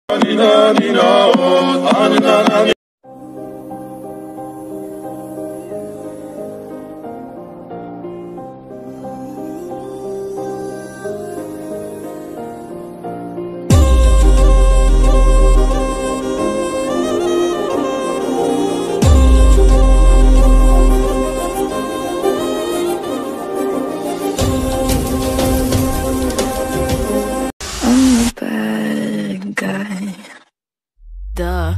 I'm the bad guy. Duh.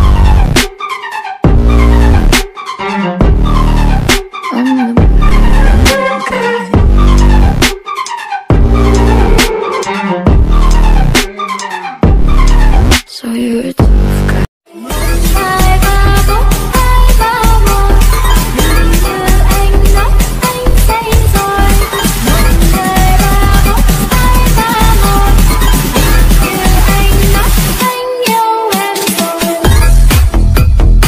I'm the bad guy. So you're a tough guy. Ai ba bốc ai ba mò Như anh nóc anh say rồi Ai ba bốc ai ba mò Như anh nóc anh yêu em rồi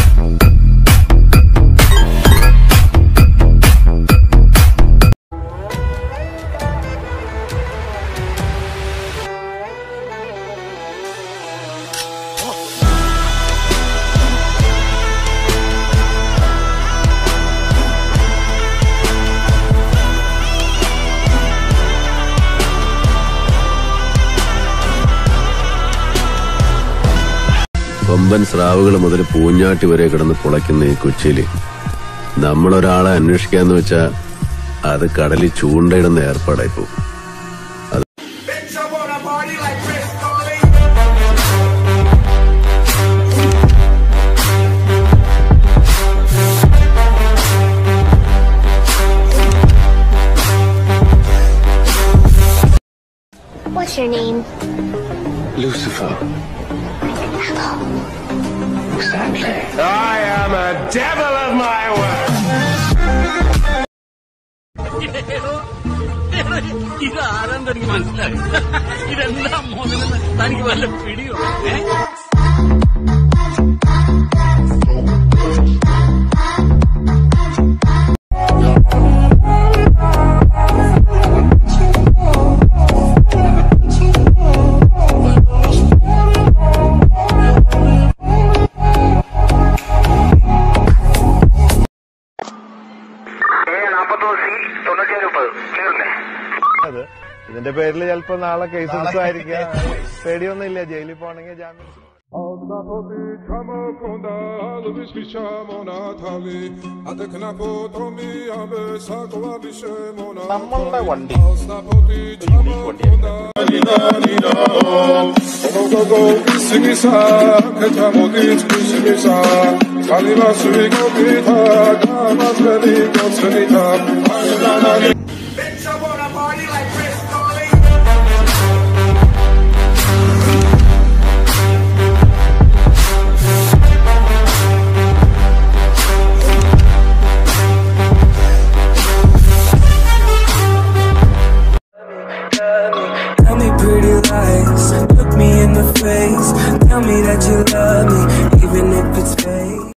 കൊമ്പൻ സ്രാവുകൾ മുതൽ പൂഞ്ഞാട്ടി വരെ കിടന്ന് പുളയ്ക്കുന്ന ഈ കൊച്ചിയില് നമ്മളൊരാളെ അന്വേഷിക്കാന്ന് വെച്ചാ അത് കടലിൽ ചൂണ്ടയിടുന്ന ഏർപ്പാടായി പോകും What's your name? Lucifer. Exactly. I am a devil of my word. ഇതാരെന്ന് എനിക്ക് മനസ്സിലായി ഇതെന്താ മോദനെന്ന് തനിക്ക് വല്ല പിടിയോ ഏ അത് ഇതിന്റെ പേരിൽ ചിലപ്പോ നാളെ കേസ് എടുക്കുമായിരിക്കാം പേടിയൊന്നുമില്ല ജയിലിൽ പോണെങ്കിൽ ജാമ്യം നമ്മളുടെ വണ്ടി Bitch, I wanna party like Chris